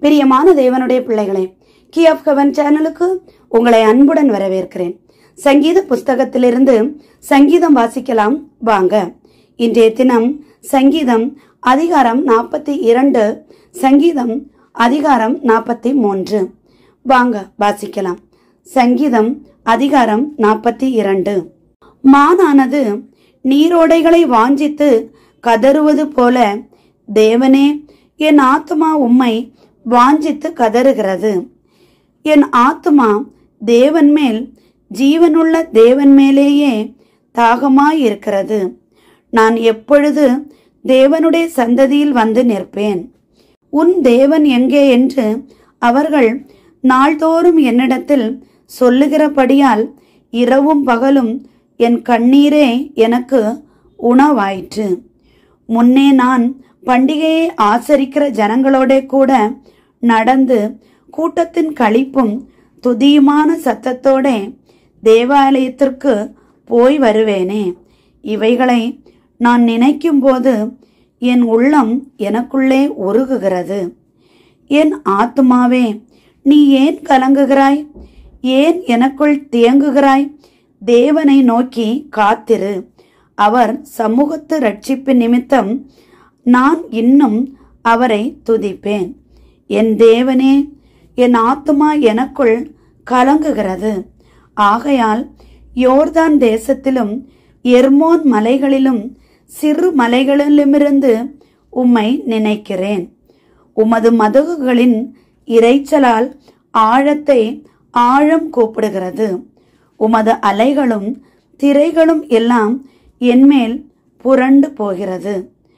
பிரியமான தேவனுடைய பிள்ளைகளே கீ ஆஃப் ஹெவன் சேனலுக்கு உங்களை அன்புடன் வரவேற்கிறேன் சங்கீத புஸ்தகத்திலிருந்து சங்கீதம் வாசிக்கலாம் வாங்க இன்றைய தினம் சங்கீதம் அதிகாரம் நாற்பத்தி இரண்டு சங்கீதம் அதிகாரம் நாற்பத்தி மூன்று வாங்க வாசிக்கலாம் சங்கீதம் அதிகாரம் நாற்பத்தி இரண்டு மானானது நீரோடைகளை வாஞ்சித்து கதறுவது போல தேவனே என் ஆத்துமா உம்மை வாஞ்சித்து கதறுகிறது என் ஆத்துமா தேவன் மேல் ஜீவனுள்ள தேவன் மேலேயே தாகமாயிருக்கிறது நான் எப்பொழுது தேவனுடைய சந்ததியில் வந்து நிற்பேன் உன் தேவன் எங்கே என்று அவர்கள் நாள்தோறும் என்னிடத்தில் சொல்லுகிறபடியால் இரவும் பகலும் என் கண்ணீரே எனக்கு உணவாயிற்று முன்னே நான் பண்டிகையை ஆசரிக்கிற ஜனங்களோட கூட நடந்து கூட்டத்தின் களிப்பும் துதியுமான சத்தத்தோட தேவாலயத்திற்கு போய் வருவேனே இவைகளை நான் நினைக்கும் போது என் உள்ளம் எனக்குள்ளே உருகுகிறது என் ஆத்துமாவே நீ ஏன் கலங்குகிறாய் ஏன் எனக்குள் தியங்குகிறாய் தேவனை நோக்கி காத்திரு அவர் சமூகத்து ரட்சிப்பு நிமித்தம் நான் இன்னும் அவரை துதிப்பேன் என் தேவனே என் ஆத்துமா எனக்குள் கலங்குகிறது ஆகையால் யோர்தான் தேசத்திலும் எர்மோன் மலைகளிலும் சிறு மலைகளிலுமிருந்து உம்மை நினைக்கிறேன் உமது மதகுகளின் இரைச்சலால் ஆழத்தை ஆழம் கூப்பிடுகிறது உமது அலைகளும் திரைகளும் எல்லாம் என்மேல் புரண்டு போகிறது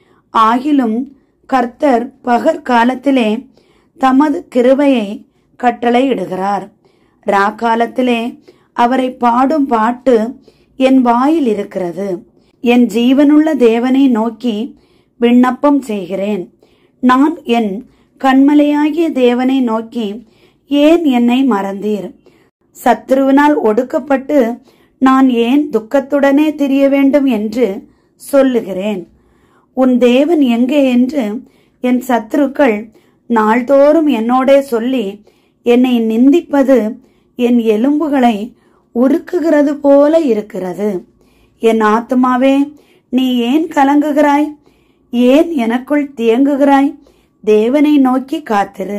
ஆகிலும் கர்த்தர் பகற்காலத்திலே தமது கிருபையை கட்டளையிடுகிறார் ராக்காலத்திலே அவரை பாடும் பாட்டு என் வாயில் இருக்கிறது என் ஜீவனுள்ள தேவனை நோக்கி விண்ணப்பம் செய்கிறேன் நான் என் கண்மலையாகிய தேவனை நோக்கி ஏன் என்னை மறந்தீர் சத்ருவினால் ஒடுக்கப்பட்டு நான் ஏன் துக்கத்துடனே திரிய வேண்டும் என்று சொல்லுகிறேன் உன் தேவன் எங்கே என்று என் சத்துருக்கள் நாள்தோறும் என்னோடே சொல்லி என்னை நிந்திப்பது என் எலும்புகளை உருக்குகிறது போல இருக்கிறது என் ஆத்மாவே நீ ஏன் கலங்குகிறாய் ஏன் எனக்குள் தியங்குகிறாய் தேவனை நோக்கி காத்திரு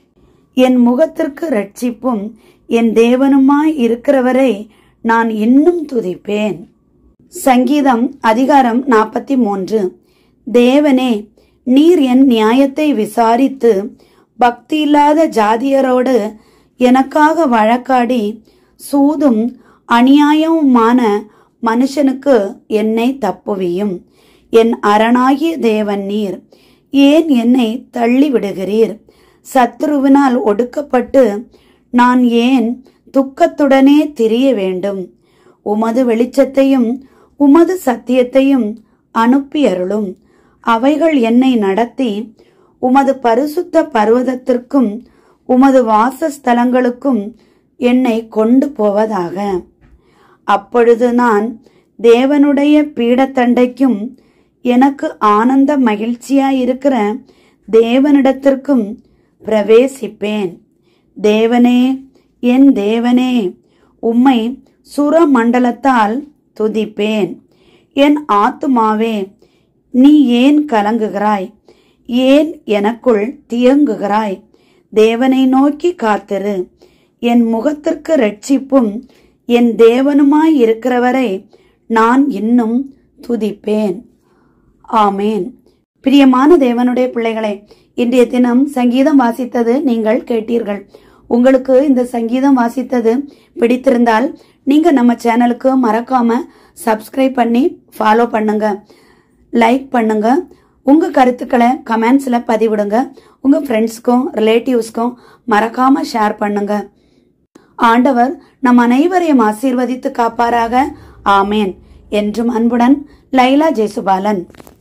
என் முகத்திற்கு ரட்சிப்பும் என் தேவனுமாய் இருக்கிறவரை நான் இன்னும் துதிப்பேன் சங்கீதம் அதிகாரம் நாற்பத்தி மூன்று தேவனே நீர் என் நியாயத்தை விசாரித்து பக்தி இல்லாத ஜாதியரோடு எனக்காக வழக்காடி சூதும் அநியாயமுமான மனுஷனுக்கு என்னை தப்புவியும் என் அரணாகிய தேவன் நீர் ஏன் என்னை தள்ளி விடுகிறீர் சத்ருவினால் ஒடுக்கப்பட்டு நான் ஏன் துக்கத்துடனே திரிய வேண்டும் உமது வெளிச்சத்தையும் உமது சத்தியத்தையும் அனுப்பி அருளும் அவைகள் என்னை நடத்தி உமது பரிசுத்த பர்வதத்திற்கும் உமது வாசஸ்தலங்களுக்கும் என்னை கொண்டு போவதாக அப்பொழுது நான் தேவனுடைய பீடத்தண்டைக்கும் எனக்கு ஆனந்த மகிழ்ச்சியாயிருக்கிற தேவனிடத்திற்கும் பிரவேசிப்பேன் தேவனே என் தேவனே உம்மை சுரமண்டலத்தால் துதிப்பேன் என் ஆத்துமாவே நீ ஏன் கலங்குகிறாய் ஏன் எனக்குள் தியங்குகிறாய் தேவனை நோக்கி காத்திரு என் முகத்திற்கு ரட்சிப்பும் என் தேவனுமாய் இருக்கிறவரை நான் இன்னும் துதிப்பேன் ஆமேன் பிரியமான தேவனுடைய பிள்ளைகளே இன்றைய தினம் சங்கீதம் வாசித்தது நீங்கள் கேட்டீர்கள் உங்களுக்கு இந்த சங்கீதம் வாசித்தது பிடித்திருந்தால் நீங்க நம்ம சேனலுக்கு மறக்காம சப்ஸ்கிரைப் பண்ணி ஃபாலோ பண்ணுங்க லைக் பண்ணுங்க உங்க கருத்துக்களை கமெண்ட்ஸ்ல பதிவிடுங்க உங்க ஃப்ரெண்ட்ஸ்க்கும் ரிலேட்டிவ்ஸ்க்கும் மறக்காம ஷேர் பண்ணுங்க ஆண்டவர் நம் அனைவரையும் ஆசீர்வதித்து காப்பாராக ஆமேன் என்றும் அன்புடன் லைலா ஜெசுபாலன்